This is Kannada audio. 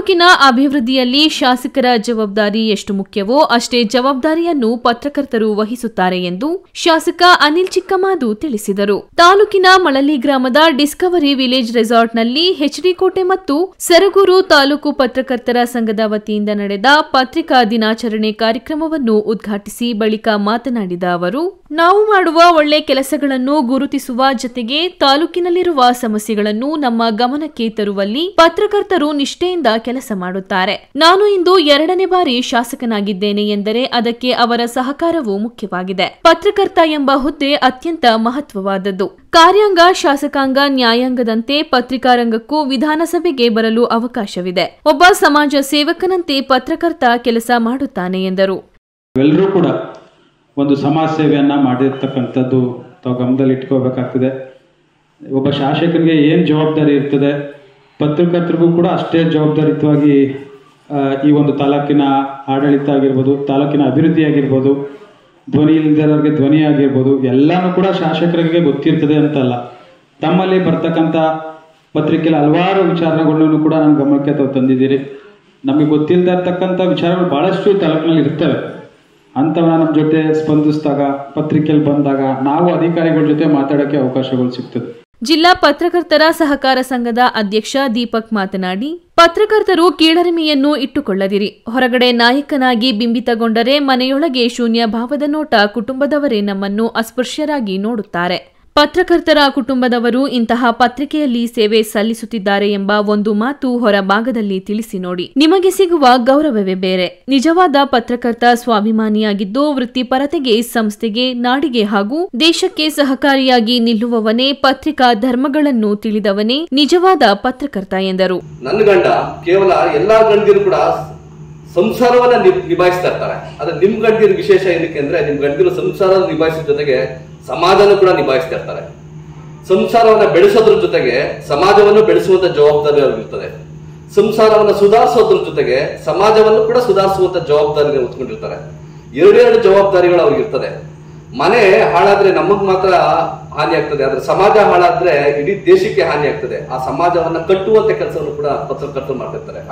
ತಾಲೂಕಿನ ಅಭಿವೃದ್ಧಿಯಲ್ಲಿ ಶಾಸಕರ ಜವಾಬ್ದಾರಿ ಎಷ್ಟು ಮುಖ್ಯವೋ ಅಷ್ಟೇ ಜವಾಬ್ದಾರಿಯನ್ನು ಪತ್ರಕರ್ತರು ವಹಿಸುತ್ತಾರೆ ಎಂದು ಶಾಸಕ ಅನಿಲ್ ಚಿಕ್ಕಮಾದು ತಿಳಿಸಿದರು ತಾಲೂಕಿನ ಮಳಲಿ ಗ್ರಾಮದ ಡಿಸ್ಕವರಿ ವಿಲೇಜ್ ರೆಸಾರ್ಟ್ನಲ್ಲಿ ಹೆಚ್ಡಿಕೋಟೆ ಮತ್ತು ಸರಗೂರು ತಾಲೂಕು ಪತ್ರಕರ್ತರ ಸಂಘದ ವತಿಯಿಂದ ನಡೆದ ಪತ್ರಿಕಾ ದಿನಾಚರಣೆ ಕಾರ್ಯಕ್ರಮವನ್ನು ಉದ್ಘಾಟಿಸಿ ಬಳಿಕ ಮಾತನಾಡಿದ ಅವರು ನಾವು ಮಾಡುವ ಒಳ್ಳೆ ಕೆಲಸಗಳನ್ನು ಗುರುತಿಸುವ ಜತೆಗೆ ತಾಲೂಕಿನಲ್ಲಿರುವ ಸಮಸ್ಯೆಗಳನ್ನು ನಮ್ಮ ಗಮನಕ್ಕೆ ತರುವಲ್ಲಿ ಪತ್ರಕರ್ತರು ನಿಷ್ಠೆಯಿಂದ ಕೆಲಸ ಮಾಡುತ್ತಾರೆ ನಾನು ಇಂದು ಎರಡನೇ ಬಾರಿ ಶಾಸಕನಾಗಿದ್ದೇನೆ ಎಂದರೆ ಅದಕ್ಕೆ ಅವರ ಸಹಕಾರವು ಮುಖ್ಯವಾಗಿದೆ ಪತ್ರಕರ್ತ ಎಂಬ ಹುದ್ದೆ ಅತ್ಯಂತ ಮಹತ್ವವಾದದ್ದು ಕಾರ್ಯಾಂಗ ಶಾಸಕಾಂಗ ನ್ಯಾಯಾಂಗದಂತೆ ಪತ್ರಿಕಾರಂಗಕ್ಕೂ ವಿಧಾನಸಭೆಗೆ ಬರಲು ಅವಕಾಶವಿದೆ ಒಬ್ಬ ಸಮಾಜ ಸೇವಕನಂತೆ ಪತ್ರಕರ್ತ ಕೆಲಸ ಮಾಡುತ್ತಾನೆ ಎಂದರು ಎಲ್ಲರೂ ಕೂಡ ಒಂದು ಸಮಾಜ ಸೇವೆಯನ್ನ ಮಾಡಿರ್ತಕ್ಕಂಥದ್ದು ತಾವು ಗಮನದಲ್ಲಿ ಇಟ್ಕೋಬೇಕಾಗ್ತದೆ ಒಬ್ಬ ಶಾಸಕನಿಗೆ ಏನು ಜವಾಬ್ದಾರಿ ಇರ್ತದೆ ಪತ್ರಕರ್ತರಿಗೂ ಕೂಡ ಅಷ್ಟೇ ಜವಾಬ್ದಾರಿಯುತವಾಗಿ ಆ, ಈ ಒಂದು ತಾಲೂಕಿನ ಆಡಳಿತ ಆಗಿರ್ಬೋದು ತಾಲೂಕಿನ ಅಭಿವೃದ್ಧಿ ಆಗಿರ್ಬೋದು ಧ್ವನಿ ಇಲ್ದಿರೋರಿಗೆ ಧ್ವನಿ ಆಗಿರ್ಬೋದು ಎಲ್ಲಾನು ಕೂಡ ಶಾಸಕರಿಗೆ ಗೊತ್ತಿರ್ತದೆ ಅಂತಲ್ಲ ತಮ್ಮಲ್ಲಿ ಬರ್ತಕ್ಕಂಥ ಪತ್ರಿಕೆಯಲ್ಲಿ ಹಲವಾರು ವಿಚಾರಗಳನ್ನು ಕೂಡ ನನ್ನ ಗಮನಕ್ಕೆ ತಾವು ತಂದಿದ್ದೀರಿ ನಮಗೆ ಗೊತ್ತಿಲ್ಲದೆ ಇರ್ತಕ್ಕಂಥ ವಿಚಾರಗಳು ಬಹಳಷ್ಟು ಈ ತಾಲೂಕಿನಲ್ಲಿ ಇರ್ತವೆ ಅಂಥವನ್ನ ನಮ್ಮ ಜೊತೆ ಸ್ಪಂದಿಸಿದಾಗ ಪತ್ರಿಕೆಯಲ್ಲಿ ಬಂದಾಗ ನಾವು ಅಧಿಕಾರಿಗಳ ಜೊತೆ ಮಾತಾಡೋಕ್ಕೆ ಅವಕಾಶಗಳು ಸಿಗ್ತದೆ ಜಿಲ್ಲಾ ಪತ್ರಕರ್ತರ ಸಹಕಾರ ಸಂಘದ ಅಧ್ಯಕ್ಷ ದೀಪಕ್ ಮಾತನಾಡಿ ಪತ್ರಕರ್ತರು ಕೀಳರಿಮೆಯನ್ನು ಇಟ್ಟುಕೊಳ್ಳದಿರಿ ಹೊರಗಡೆ ನಾಯಕನಾಗಿ ಬಿಂಬಿತಗೊಂಡರೆ ಮನೆಯೊಳಗೆ ಶೂನ್ಯ ಭಾವದ ನೋಟ ಕುಟುಂಬದವರೇ ನಮ್ಮನ್ನು ಅಸ್ಪೃಶ್ಯರಾಗಿ ನೋಡುತ್ತಾರೆ ಪತ್ರಕರ್ತರ ಕುಟುಂಬದವರು ಇಂತಹ ಪತ್ರಿಕೆಯಲ್ಲಿ ಸೇವೆ ಸಲ್ಲಿಸುತ್ತಿದ್ದಾರೆ ಎಂಬ ಒಂದು ಮಾತು ಹೊರಭಾಗದಲ್ಲಿ ತಿಳಿಸಿ ನೋಡಿ ನಿಮಗೆ ಸಿಗುವ ಗೌರವವೇ ಬೇರೆ ನಿಜವಾದ ಪತ್ರಕರ್ತ ಸ್ವಾಭಿಮಾನಿಯಾಗಿದ್ದು ವೃತ್ತಿಪರತೆಗೆ ಸಂಸ್ಥೆಗೆ ನಾಡಿಗೆ ಹಾಗೂ ದೇಶಕ್ಕೆ ಸಹಕಾರಿಯಾಗಿ ನಿಲ್ಲುವವನೇ ಪತ್ರಿಕಾ ಧರ್ಮಗಳನ್ನು ತಿಳಿದವನೇ ನಿಜವಾದ ಪತ್ರಕರ್ತ ಎಂದರು ನನ್ನ ಗಂಡ ಕೇವಲ ಎಲ್ಲಾ ಗಂಡದಿರು ಕೂಡ ಸಂಸಾರವನ್ನ ನಿ- ನಿಭಾಯಿಸ್ತಾ ಇರ್ತಾರೆ ಆದ್ರೆ ನಿಮ್ ಗಂಡದಿರು ವಿಶೇಷ ಏನಕ್ಕೆ ಅಂದ್ರೆ ನಿಮ್ ಗಂಡದಿರು ಸಂಸಾರ ನಿಭಾಯಿಸೋ ಜೊತೆಗೆ ಸಮಾಜನ ಕೂಡ ನಿಭಾಯಿಸ್ತಾ ಇರ್ತಾರೆ ಸಂಸಾರವನ್ನ ಬೆಳೆಸೋದ್ರ ಜೊತೆಗೆ ಸಮಾಜವನ್ನು ಬೆಳೆಸುವಂತ ಜವಾಬ್ದಾರಿ ಅವ್ರಿಗಿರ್ತದೆ ಸಂಸಾರವನ್ನ ಸುಧಾರಿಸೋದ್ರ ಜೊತೆಗೆ ಸಮಾಜವನ್ನು ಕೂಡ ಸುಧಾರಿಸುವಂತ ಜವಾಬ್ದಾರಿ ಹೊತ್ಕೊಂಡಿರ್ತಾರೆ ಎರಡೆರಡು ಜವಾಬ್ದಾರಿಗಳು ಅವ್ರಿಗಿರ್ತದೆ ಮನೆ ಹಾಳಾದ್ರೆ ನಮಗ್ ಮಾತ್ರ ಹಾನಿ ಆಗ್ತದೆ ಆದ್ರೆ ಸಮಾಜ ಹಾಳಾದ್ರೆ ಇಡೀ ದೇಶಕ್ಕೆ ಹಾನಿ ಆಗ್ತದೆ ಆ ಸಮಾಜವನ್ನ ಕಟ್ಟುವಂತ ಕೆಲಸವನ್ನು ಕೂಡ ಪತ್ರಕರ್ತರು ಮಾಡ್ತಿರ್ತಾರೆ